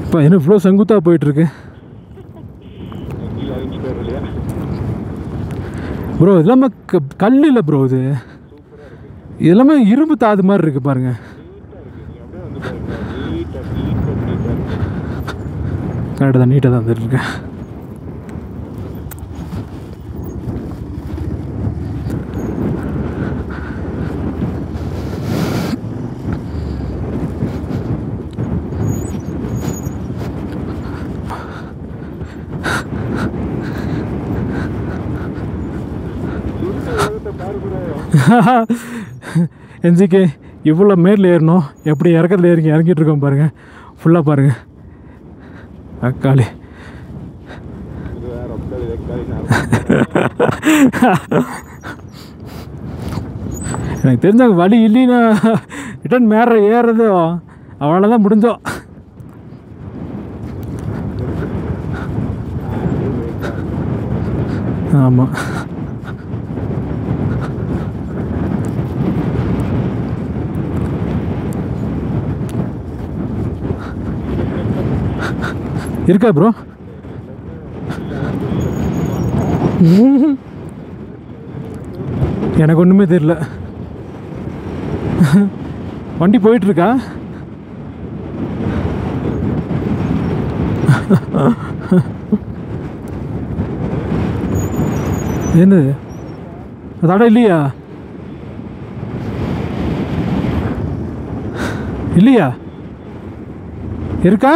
இப்போ என்ன இவ்வளோ செங்குத்தாக போயிட்டுருக்கு கீழே இறங்கிட்டு வரும் இல்லையா ப்ரோ இது எல்லாமே க கல் இல்லை ப்ரோ இது இது எல்லாமே இரும்பு தாது மாதிரி இருக்குது பாருங்க நீட்டாக இருக்கு நீங்கள் அப்படியே வந்து பாருங்க நீட்டாக நீட்டாக நீட்டாக கரெக்டாக தான் நீட்டாக தான் வந்துட்டுருக்கேன் உலகத்தை பாரு bro. என்ஜிக்கு இவ்வளோ மேரில் ஏறணும் எப்படி இறக்கத்தில் ஏறி இறங்கிட்டு இருக்கோம் பாருங்கள் ஃபுல்லாக பாருங்கள் அக்காளி இது வேற உட்காரு, உட்காரு, நான் எனக்கு தெரிஞ்ச வழி இல்லைன்னா ரிட்டன் மேற ஏறுறது அவ்வளோதான் முடிஞ்சோம் ஆமாம் இருக்கா ப்ரோ எனக்கு ஒன்றுமே தெரியல வண்டி போயிட்டுருக்கா என்னது அதோட இல்லையா இல்லையா இருக்கா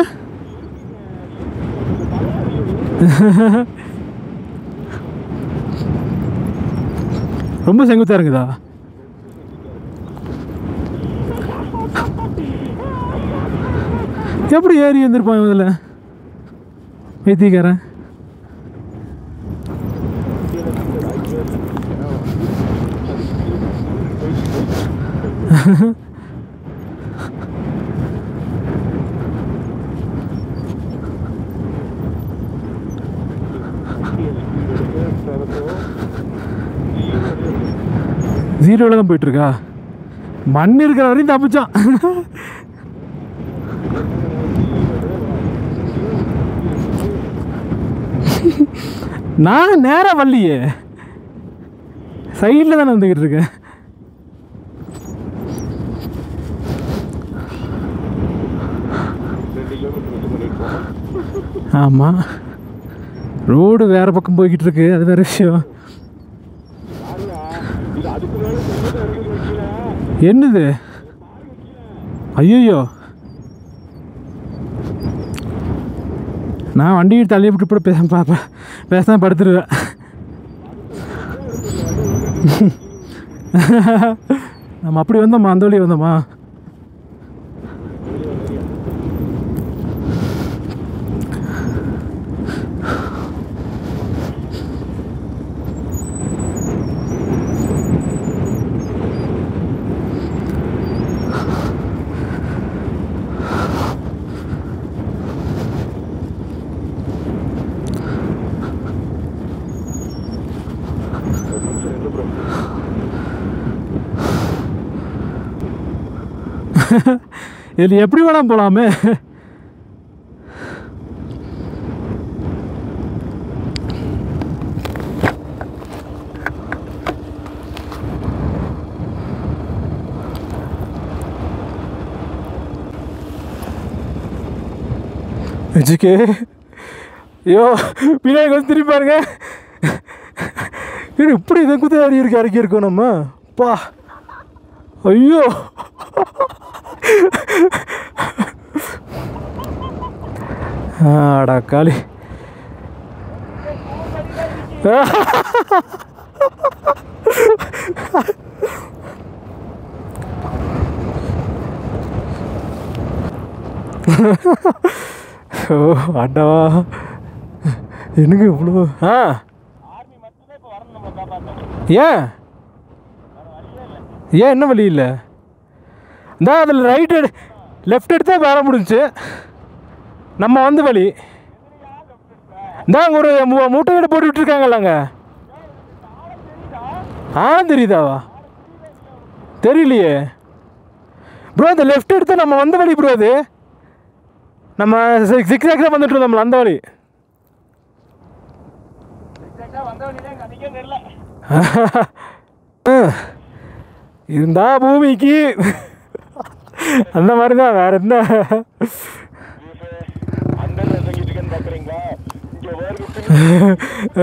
ரொம்ப செங்குத்தா இருக்குதா எப்படி ஏறி வந்திருப்பான் இதில் வைத்தியக்காரன் ஜீரோவில் தான் போயிட்டுருக்கா மண் இருக்கிற வரையும் தப்பிச்சான் நான் நேராக வரலையே சைடில் தானே வந்துக்கிட்டு இருக்கேன் ரெண்டு கிலோமீட்டர் இது பண்ணியிருக்கோம் ஆமாம் ரோடு வேறு பக்கம் போய்கிட்டு இருக்கு அது வேறு விஷயம் பாருங்க இது அதுக்கு மேலே செங்குத்து இறங்கி வைக்கல என்னது ஐயோ நான் வண்டி தள்ளி விட்டு கூட பேச பார்ப்பேன் பேசாம படுத்துருவேன் நம்ம அப்படி வந்தோம்மா அந்த வழி வந்தோமா இதில் எப்படி வேணாம் போகலாமே வச்சுக்கே ஐயோ பின்னாடி கொஞ்சம் திரும்பி பாருங்க இது இப்படி இதை குத்த ஏறி இருக்கு இறக்கி இருக்கோம் நம்ம பா ஐயோ ஆடா காளி ஓ அடவா எனக்கு இவ்வளோ ஆ ஏன் ஏன் என்ன வழி இல்லை இந்த அதில் ரைட் எடு லெஃப்ட் எடுத்தா வேற முடிஞ்சுச்சு நம்ம வந்து வழி இந்த அங்கே ஒரு மூ- மூட்டை வீடு போட்டு விட்டுருக்காங்கல்லங்க ஆ தெரியுதாவா தெரியலையே ப்ரோ அந்த லெஃப்ட் எடுத்தா நம்ம வந்த வழி ப்ரோ அது நம்ம சிக்ஸ் சிக்ஸாக்ஸாக வந்துட்டு இருந்தோம்ல அந்த வழி இருந்தா பூமிக்கு அந்த மாதிரி தான் வேற என்ன அந்த தங்கிட்டு இருக்கேன்னு பாக்குறீங்களா இங்க வேறு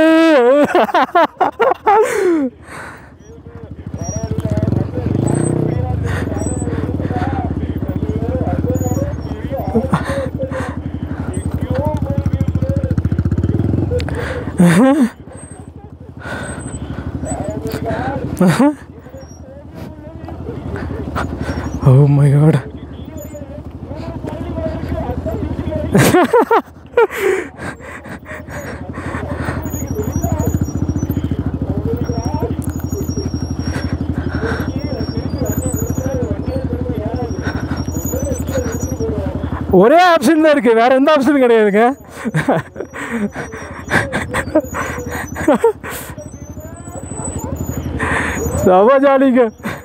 Oh my god. ஒரே ஆப்ஷன் தான் இருக்குது வேற எந்த ஆப்ஷனும் கிடையாதுங்க செம ஜாலிங்க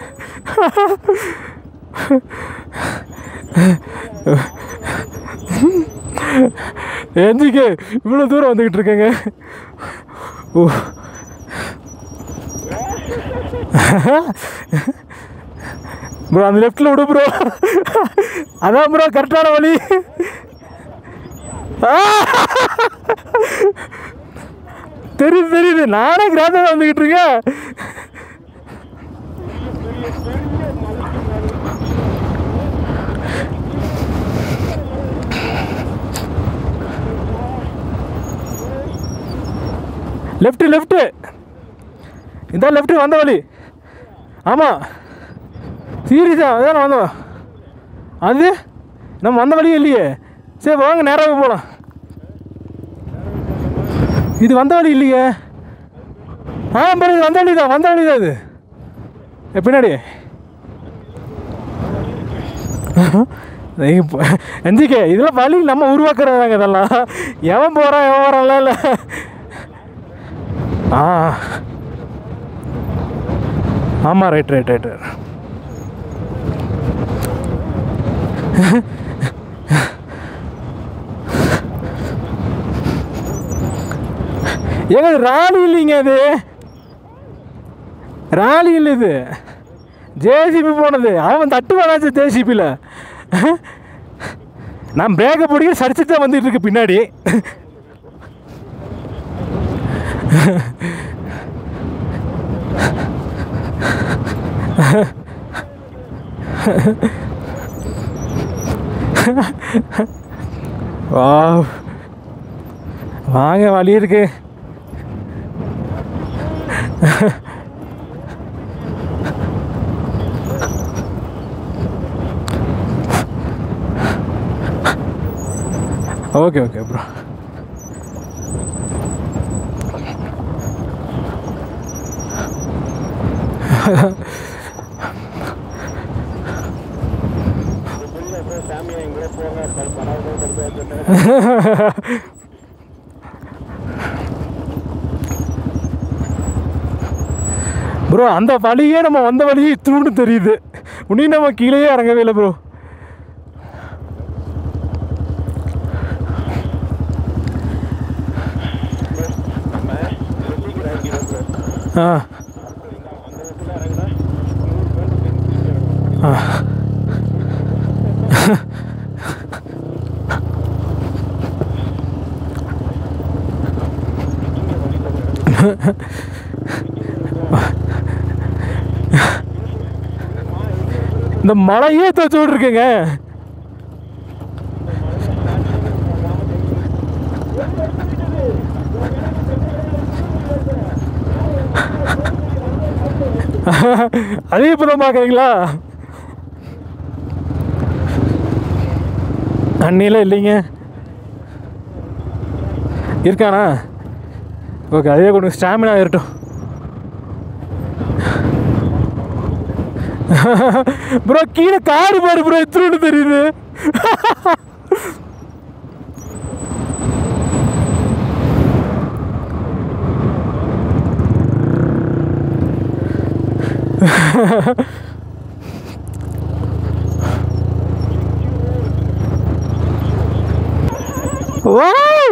எந்திக்க இவ்வளோ தூரம் வந்துக்கிட்டு இருக்கேங்க ஓ ப்ரோ அந்த லெஃப்டில் விடு ப்ரோ அதான் ப்ரோ கரெக்டான வழி தெரியுது தெரியுது நானே கிராமம் வந்துக்கிட்டு இருக்கேன் லெஃப்ட்டு லெஃப்ட்டு இதான் லெஃப்ட்டு வந்த வழி ஆமாம் சீரியஸா அதான் வந்தோம் அது நம்ம வந்த வழியே இல்லையே சரி வாங்க நேராக போகலாம் இது வந்த வழி இல்லையே ஆ பாருங்க வந்த வழி தான் வந்த வழி தான் இது ஏ, பின்னாடி எந்திக்க இதெல்லாம் வழி நம்ம உருவாக்குறதாங்க இதெல்லாம் எவன் போகிறான் எவன் வரான்ல இல்லை ஆ ஆமாம் ரைட் ரைட் ரைட் ஏங்க இது ராலி இல்லைங்க இது ராலி இல்லை இது ஜேசிபி போனது அவன் தட்டு வேணாச்சு ஜேசிபியில் நான் பிரேக்கை பிடிக்க சரிச்சுட்டு தான் வந்துட்டு இருக்கு பின்னாடி வா வாங்க வழி இருக்கு ஓகே ஓகே ப்ரோ சாமியா எங்க போங்க பணம் ப்ரோ அந்த வழியே நம்ம வந்த வழியே இத்தினு தெரியுது இன்னும் நம்ம கீழேயே இறங்கவே இல்லை ப்ரோ நம்ம சீக்கிரம் இறங்கிடும் bro. ஆ அந்த இடத்துல இறங்குனா நூறு பேர் ஆ இந்த மழையே தச்சு விட்ருக்குங்க அதே இப்போ தான் பார்க்குறீங்களா அண்ணிலாம் இல்லைங்க இருக்கானா ஓகே அதே கொண்டு ஸ்டாமினா இருக்கட்டும் ப்ரோ கீழே காடு பாரு ப்ரோ எத்தனை தெரியுது Wow!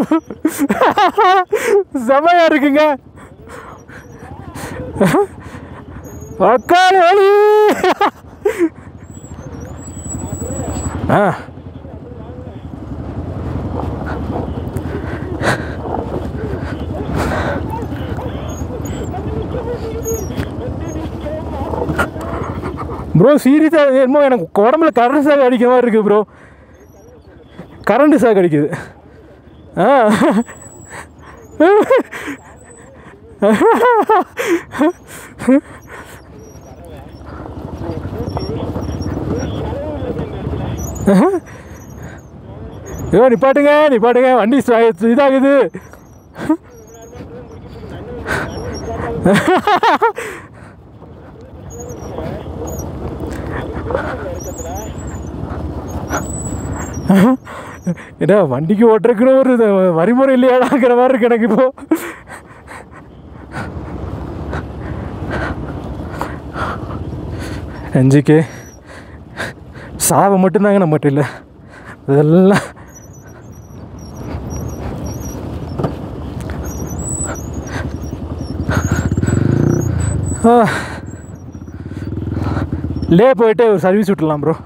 செமையா இருக்குங்க உக்காரு வலி ஆ ப்ரோ சீரியஸாக என்னமோ எனக்கு உடம்புல கரண்ட் சாக் அடிக்கிற மாதிரி இருக்குது ப்ரோ கரண்ட் சாக் அடிக்குது ஆ ஐயோ நிப்பாட்டுங்க நிப்பாட்டுங்க வண்டி ஸ்டா- இதாகுது ஏடா வண்டிக்கு ஓட்டுறதுக்குன்னு ஒரு இது வரிமுறை இல்லையாடாங்கிற மாதிரி இருக்கு எனக்கு இப்போ அஞ்சுக்கு சாவை மட்டும்தாங்க நம்மகிட்ட இல்லை இதெல்லாம் ஆ. லே போயிட்டு ஒரு சர்வீஸ் விட்டுலாம் ப்ரோ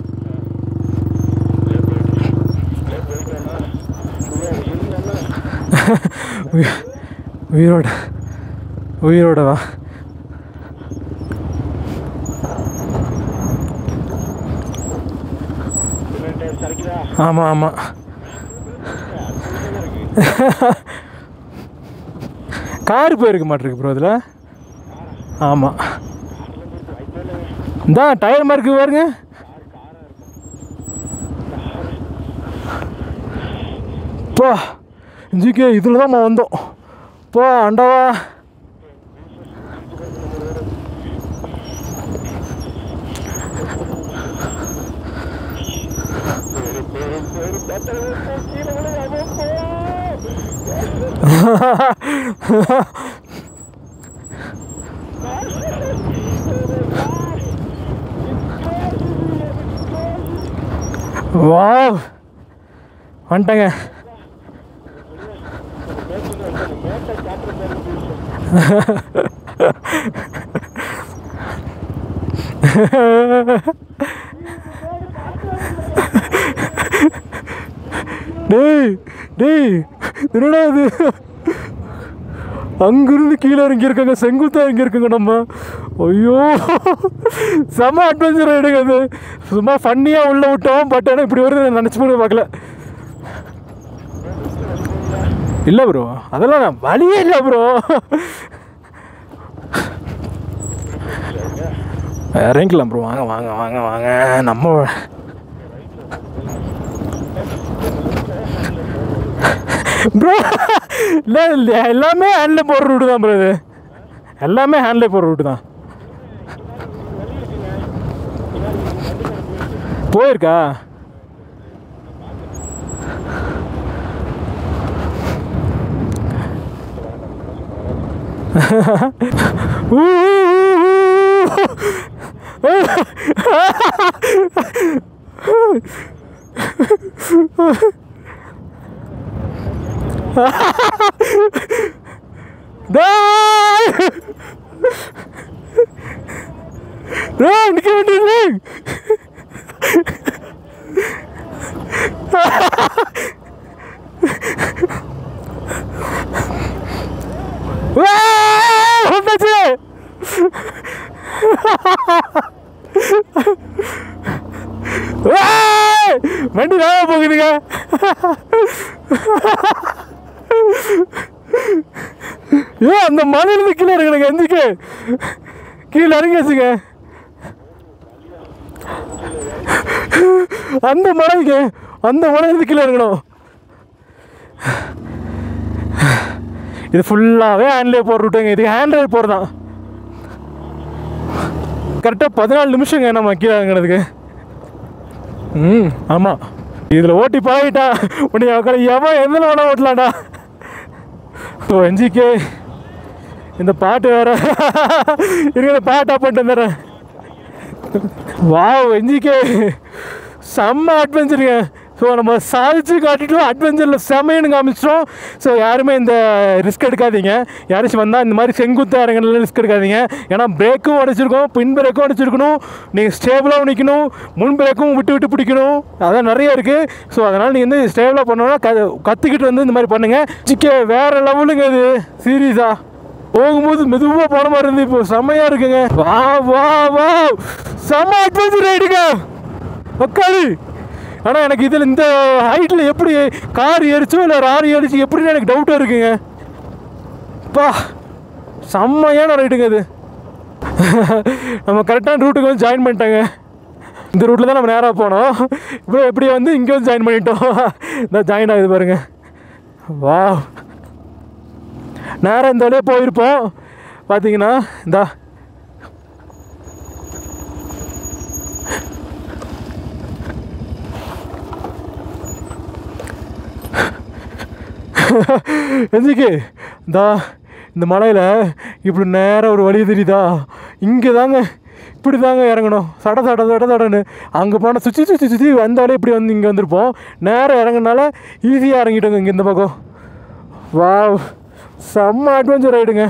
உயி- உயிரோட உயிரோட வா சரிக்குதா ஆமாம் ஆமாம் கார் போயிருக்க மாட்டிருக்கு ப்ரோ இதில் ஆமாம் இந்தா டயர் மார்க்கு பாருங்க போ ஜிகே இதில் தான் வந்தோம் போ அண்டவா வாவ் வந்துட்டேங்க டேய் டேய் என்னடா இது அங்கிருந்து கீழே இறங்கி இருக்காங்க செங்குத்தா இறங்கி இருக்குங்க நம்ம ஐயோ செம அட்வென்ச்சர் ஆகிடுங்க அது சும்மா ஃபன்னியாக உள்ளே விட்டோம் பட் ஆனால் இப்படி வருது நினச்சி கூட பார்க்கல இல்லை ப்ரோ அதெல்லாம் நான் வழியே இல்லை ப்ரோ இறங்கிக்கலாம் ப்ரோ வாங்க வாங்க வாங்க வாங்க நம்ம ப்ரோ இல்லை இல்லை எல்லாமே ஹேண்டில் போடுற ரூட்டு தான் ப்ரோ இது எல்லாமே ஹேண்டில் போடுற ரூட்டு தான் போயிருக்கா ஊ, ஊ, ஊ, ஊ. டேய் டேய் நிக்க வேண்டியது வந்துச்சு ஏய்! வண்டி வேக போகுதுங்க ஏ அந்த மலையிலிருந்து கீழே இறங்கணுங்க எந்திரிக்க கீழே இறங்கியாச்சுங்க அந்த மலைங்க அந்த மலையிலிருந்து கீழே இறங்கணும் இது ஃபுல்லாகவே ஹேண்ட்லே போகிற ரூட்டுங்க இது ஹேண்ட்லே போகிறதான் கரெக்டாக பதினாலு நிமிஷங்க நம்ம கீழே இறங்குறதுக்கு ம் ஆமாம் இதில் ஓட்டி பழகிட்டா உன்னை உட்கார எவன் எந்த வேணா ஓட்டலாம்டா ஓ என்ஜிகே இந்த பாட்டு வேற இருக்கிற பாட்டா பண்ணிட்டு வந்துடுறேன் வாவ் என்ஜிகே செம்ம அட்வென்ச்சருங்க ஸோ நம்ம சாதிச்சு காட்டிட்டோம் அட்வென்ச்சரில் செமைன்னு காமிச்சிட்டோம் ஸோ யாருமே இந்த ரிஸ்க் எடுக்காதீங்க யாராச்சும் வந்தால் இந்த மாதிரி செங்குத்த இறங்கல ரிஸ்க் எடுக்காதீங்க ஏன்னா பிரேக்கும் உடச்சிருக்கோம் பின் பிரேக்கும் உடச்சிருக்கணும் நீங்கள் ஸ்டேபிளாக நிற்கணும் முன் பிரேக்கும் விட்டு விட்டு பிடிக்கணும் அதான் நிறைய இருக்குது ஸோ அதனால் நீங்கள் வந்து ஸ்டேபிளாக பண்ணோன்னா க கற்றுக்கிட்டு வந்து இந்த மாதிரி பண்ணுங்கள் சிக்கே வேறு லெவலுங்க இது சீரியஸாக போகும்போது மெதுவாக போன மாதிரி இருந்து இப்போ செம்மையாக இருக்குங்க வா வா வா செம்ம அட்வென்ச்சர் ரைடுங்க உக்காது ஆனால் எனக்கு இதில் இந்த ஹைட்டில் எப்படி கார் ஏறிச்சோ இல்லை ரார் ஏறிச்சு எப்படின்னு எனக்கு டவுட்டாக இருக்குங்க பா செம்மையான ரைடுங்க இது நம்ம கரெக்டான ரூட்டுக்கு வந்து ஜாயின் பண்ணிட்டாங்க இந்த ரூட்டில் தான் நம்ம நேராக போனோம் இப்போ எப்படி வந்து இங்கே வந்து ஜாயின் பண்ணிட்டோம் இந்த ஜாயின் ஆகுது பாருங்க வா நேராக இந்த வழியாக போயிருப்போம் பார்த்தீங்கன்னா இந்தா எந்திக்கு இந்தா இந்த மலையில் இப்படி நேராக ஒரு வழி தெரியுதா இங்கே தாங்க இப்படி தாங்க இறங்கணும் சட சட சட சடன்னு அங்கே போனால் சுற்றி சுற்றி சுற்றி வந்தாலே இப்படி வந்து இங்கே வந்திருப்போம் நேராக இறங்குனால ஈஸியாக இறங்கிட்டோங்க இங்கே இந்த பக்கம் வாவ் செம்ம அட்வென்ச்சர் ரைடுங்க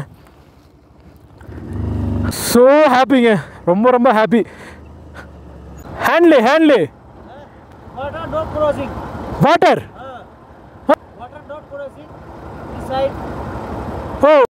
ஸோ ஹாப்பிங்க ரொம்ப ரொம்ப ஹாப்பி ஹேண்ட்லே ஹேண்ட்லே Water not crossing. Water Water not crossing. This side. O